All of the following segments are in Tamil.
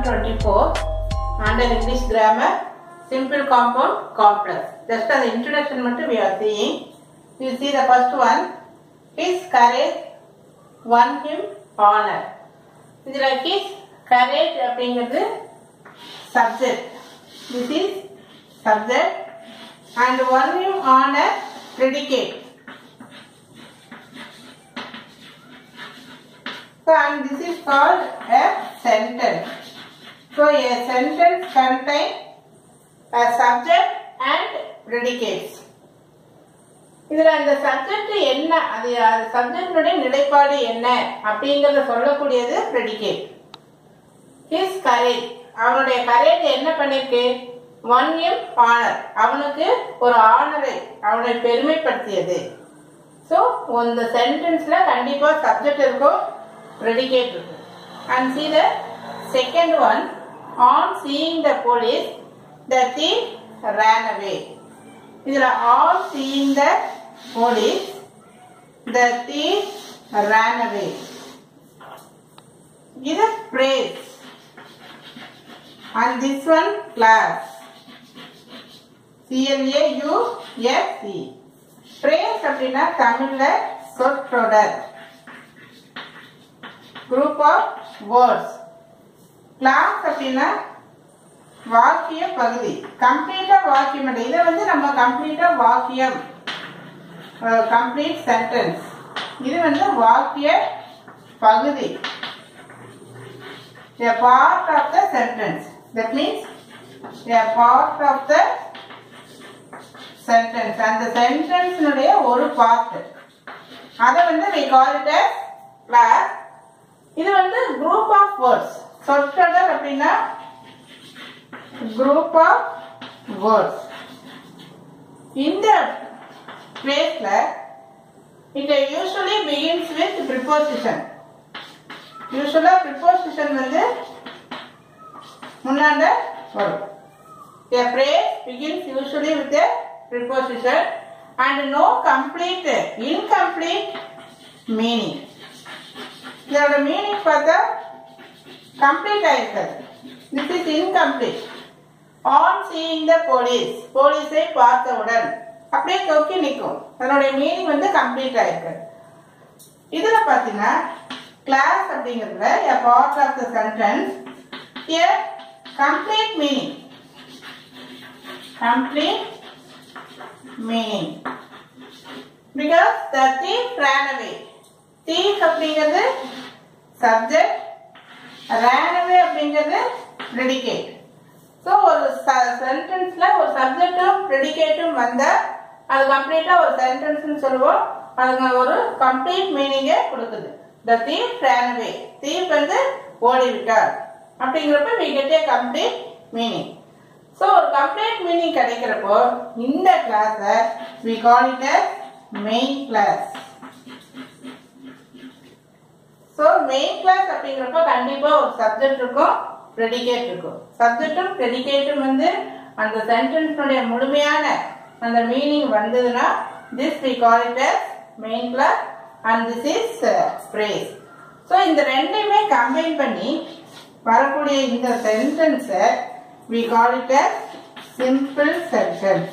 24 under English grammar simple compound complex just as introduction மட்டும் we are seeing you see the first one his courage won him honor இதுல his courage அப்படிங்கிறது subject this is subject and won him honor predicate So, and this is called a sentence. So, a sentence contains a subject and predicates. இதுல அந்த சப்ஜெக்ட் என்ன அது சப்ஜெக்டினுடைய நிலைப்பாடு என்ன அப்படிங்கறத சொல்லக்கூடியது ப்ரெடிகேட் ஹிஸ் கரேஜ் அவனுடைய கரேஜ் என்ன பண்ணிருக்கு ஒன் எம் ஆனர் அவனுக்கு ஒரு ஆனரை அவனை பெருமைப்படுத்தியது ஸோ இந்த சென்டென்ஸ்ல கண்டிப்பா சப்ஜெக்ட் இருக்கும் predicate இருக்கு and see the second one on seeing the police the thief ran away இதுல on seeing the police the thief ran away இது praise and this one class C L A U S E praise அப்படின்னா தமிழ்ல சொற்றொடர் குரூப் ஆஃப் வேர்ட்ஸ் கிளாஸ் அப்படின்னா வாக்கிய பகுதி கம்ப்ளீட்டா வாக்கியம் இல்லை இதை வந்து நம்ம கம்ப்ளீட்டா வாக்கியம் கம்ப்ளீட் சென்டென்ஸ் இது வந்து வாக்கிய பகுதி a part of the sentence that means a part of the sentence அந்த சென்டென்ஸ்னுடைய ஒரு பார்ட் அதை வந்து we call it as class இது வந்து குரூப் ஆஃப் வேர்ட்ஸ் சொற்றொடர் அப்படின்னா குரூப் ஆஃப் வேர்ட்ஸ் இந்த பிளேஸ்ல it usually begins with preposition யூஸ்வலா ப்ரிப்போசிஷன் வந்து முன்னாண்ட வரும் A phrase begins usually with a preposition and no complete, incomplete meaning. இதோட மீனிங் பார்த்தா கம்ப்ளீட் ஆயிருக்காது this is incomplete on seeing the police போலீஸை பார்த்தவுடன் அப்படியே தொக்கி நிற்கும் அதனுடைய மீனிங் வந்து கம்ப்ளீட் ஆயிருக்காது இதுல பாத்தீங்கன்னா கிளாஸ் அப்படிங்கிறதுல a part of the sentence a complete meaning complete meaning because the thief ran away thief அப்படிங்கிறது சப்ஜெக்ட் ran away அப்படிங்கிறது predicate ஸோ ஒரு சென்டென்ஸ்ல ஒரு சப்ஜெக்டும் ப்ரெடிகேட்டும் வந்தா அது கம்ப்ளீட்டா ஒரு சென்டென்ஸ்னு சொல்லுவோம் அதுங்க ஒரு கம்ப்ளீட் மீனிங்கை கொடுக்குது த தீப் ran away தீப் வந்து ஓடிவிட்டார் அப்படிங்கிறப்ப we get a complete meaning so ஒரு கம்ப்ளீட் மீனிங் கிடைக்கிறப்போ இந்த கிளாஸை we call it as main clause so main clause அப்படிங்கிறப்ப கண்டிப்பா ஒரு சப்ஜெக்ட் இருக்கும் ப்ரெடிகேட் இருக்கும் சப்ஜெக்டும் ப்ரெடிகேட்டும் வந்து அந்த சென்டென்ஸ்னுடைய முழுமையான அந்த மீனிங் வந்ததுன்னா this we call it as main clause and this is phrase so இந்த ரெண்டையுமே கம்பைன் பண்ணி வரக்கூடிய இந்த சென்டென்ஸை we call it as simple sentence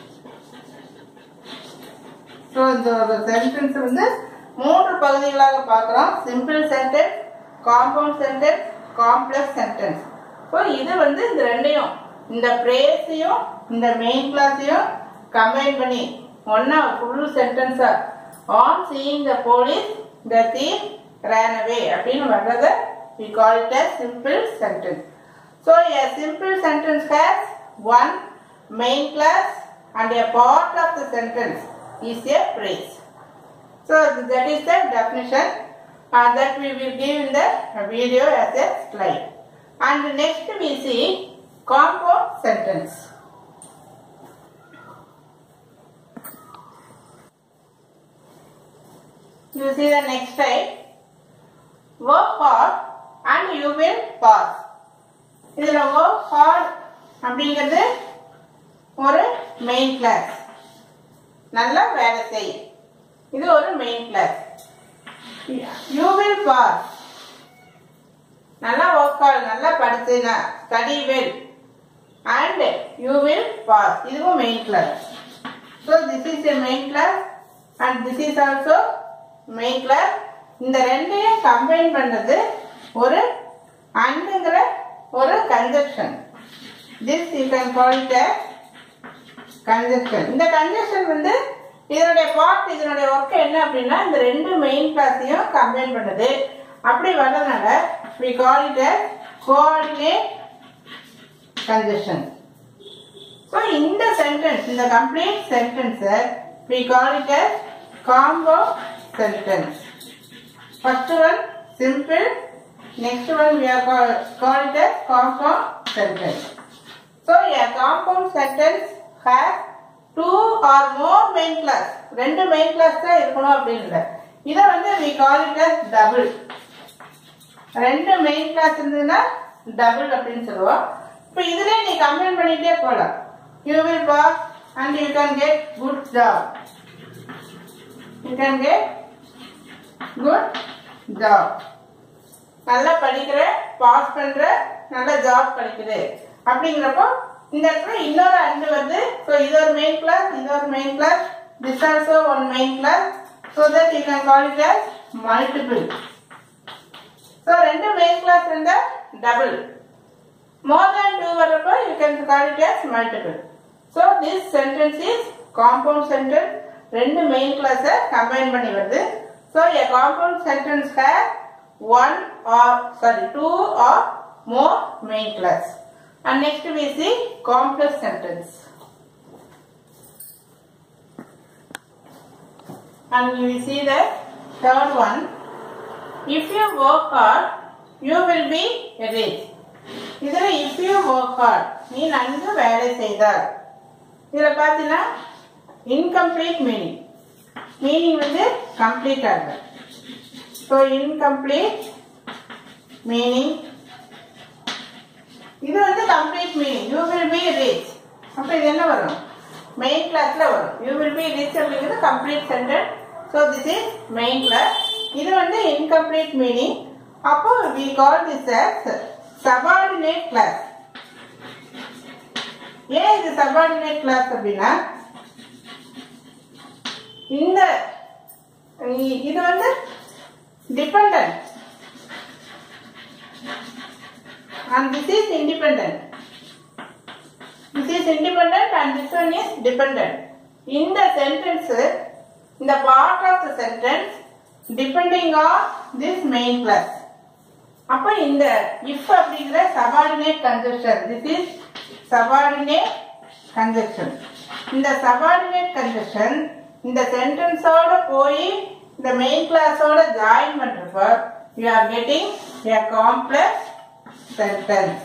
so இந்த ஒரு சென்டென்ஸ் வந்து மூன்று பகுதிகளாக பார்க்குறோம் simple sentence compound sentence complex sentence so இது வந்து இந்த ரெண்டையும் இந்த பிரேஸையும் இந்த மெயின் கிளாஸையும் கம்பைன் பண்ணி ஒன்னா ஃபுல் சென்டென்ஸா on seeing the police the thief ran away அப்படின்னு வர்றத we call it as simple sentence so a simple sentence has one main class and a part of the sentence is a phrase so that is the definition uh, that we will give in the video as a slide and next we see compound sentence you see the next slide work hard and you will pass இதுல work hard அப்படிங்கிறது ஒரு மெயின் கிளாஸ் நல்லா வேலை செய் இது ஒரு main clause you will pass நல்லா ஒர்க் ஆல் நல்லா படிச்சுனா study well and you will pass இதுவும் main clause so this is a main clause and this is also main clause இந்த ரெண்டையும் கம்பைன் பண்ணது ஒரு அண்டுங்கிற ஒரு conjunction this you can call it conjunction இந்த கன்ஜெக்ஷன் வந்து இதனுடைய பார்ட் இதனுடைய ஒர்க் என்ன அப்படின்னா இந்த ரெண்டு மெயின் கிளாஸையும் கம்பைன் பண்ணுது அப்படி வர்றதுனால we call it as coordinate conjunction so இந்த sentence இந்த complete sentence we call it as combo sentence first one simple next one we are call, call it as compound sentence so a compound sentence has two or more main class ரெண்டு main class தான் இருக்கணும் அப்படின்னு இல்லை இதை வந்து we call it as double ரெண்டு மெயின் கிளாஸ் இருந்ததுன்னா டபுள் அப்படின்னு சொல்லுவோம் இப்போ இதுல நீ கம்பைன் பண்ணிட்டே போகலாம் you will pass and you can get good job you can get good job நல்லா படிக்கிற பாஸ் பண்ற நல்ல ஜாப் கிடைக்குது அப்படிங்கிறப்போ இந்த இடத்துல இன்னொரு அண்டு வந்து ஸோ இது ஒரு மெயின் கிளாஸ் இது ஒரு main clause this also one main clause so that you can call it as multiple so ரெண்டு மெயின் கிளாஸ் இருந்தா டபுள் மோர் தேன் டூ வரப்போ you can call it as multiple so this sentence is compound sentence ரெண்டு மெயின் கிளாஸை கம்பைன் பண்ணி வருது so a compound sentence here one or sorry two or more main clause and next we see complex sentence and we see the third one if you work hard you will be rich இதுல if you work hard நீ நன்கு வேலை செய்தால் இதுல பார்த்தீங்கன்னா இன்கம்ப்ளீட் மீனிங் மீனிங் வந்து கம்ப்ளீட் ஆகுது ஸோ இன்கம்ப்ளீட் மீனிங் இது வந்து complete meaning you will be rich அப்போ இது என்ன வரும் மெயின் கிளாஸ்ல வரும் யூ வில் பி ரிச் அப்படிங்கிறது complete sentence so this is main clause இது வந்து இன்கம்ப்ளீட் மீனிங் அப்போ we call this as subordinate clause ஏன் இது சபார்டினேட் கிளாஸ் அப்படின்னா இந்த இ- இது வந்து depend and this is independent this is independent and this one is dependent in the sentence in the part of the sentence depending on this main class அப்ப இந்த if அப்படிங்கிற subordinate conjunction this is subordinate conjunction இந்த subordinate conjunction இந்த சென்டென்ஸோட போய் இந்த மெயின் கிளாஸோட ஜாயின் பண்றப்ப you are getting a complex sentence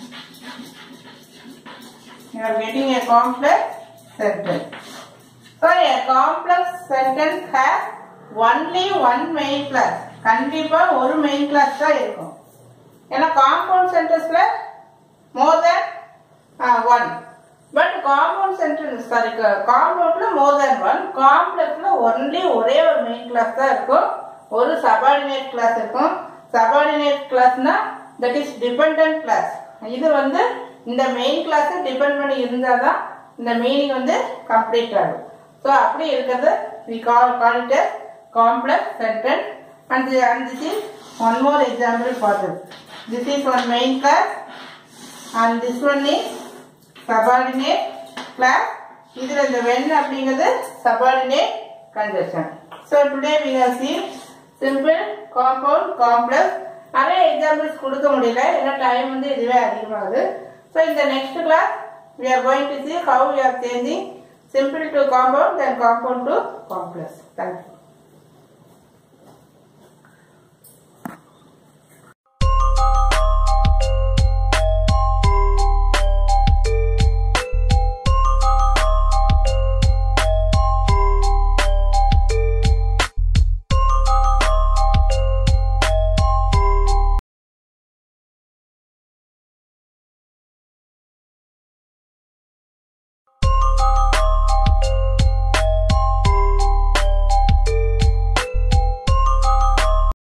you are getting a complex sentence so a complex sentence has only one main class கண்டிப்பா ஒரு மெயின் கிளாஸ் தான் இருக்கும் ஏன்னா காம்பவுண்ட் சென்டென்ஸ்ல more than one but compound sentence sorry காம்பவுண்ட்ல மோர் தேன் ஒன் காம்ப்ளெக்ஸ்ல ஒன்லி ஒரே ஒரு மெயின் கிளாஸ் தான் இருக்கும் ஒரு சபார்டினேட் கிளாஸ் இருக்கும் சபார்டினேட் கிளாஸ்னா தட் இஸ் டிபெண்டன்ட் கிளாஸ் இது வந்து இந்த மெயின் கிளாஸ் டிபெண்ட் பண்ணி இருந்தால் தான் இந்த மீனிங் வந்து கம்ப்ளீட் ஆகும் ஸோ அப்படி இருக்கிறது we call call it as complex sentence and the, and this is one more example for this this is one main class and this one is subordinate class இதுல இந்த when அப்படிங்கிறது subordinate conjunction so today we have seen simple compound complex நிறைய எக்ஸாம்பிள்ஸ் கொடுக்க முடியல ஏன்னா டைம் வந்து இதுவே அதிகமாகுது ஸோ இந்த next class we are going to see how we are changing simple to compound then compound to complex thank you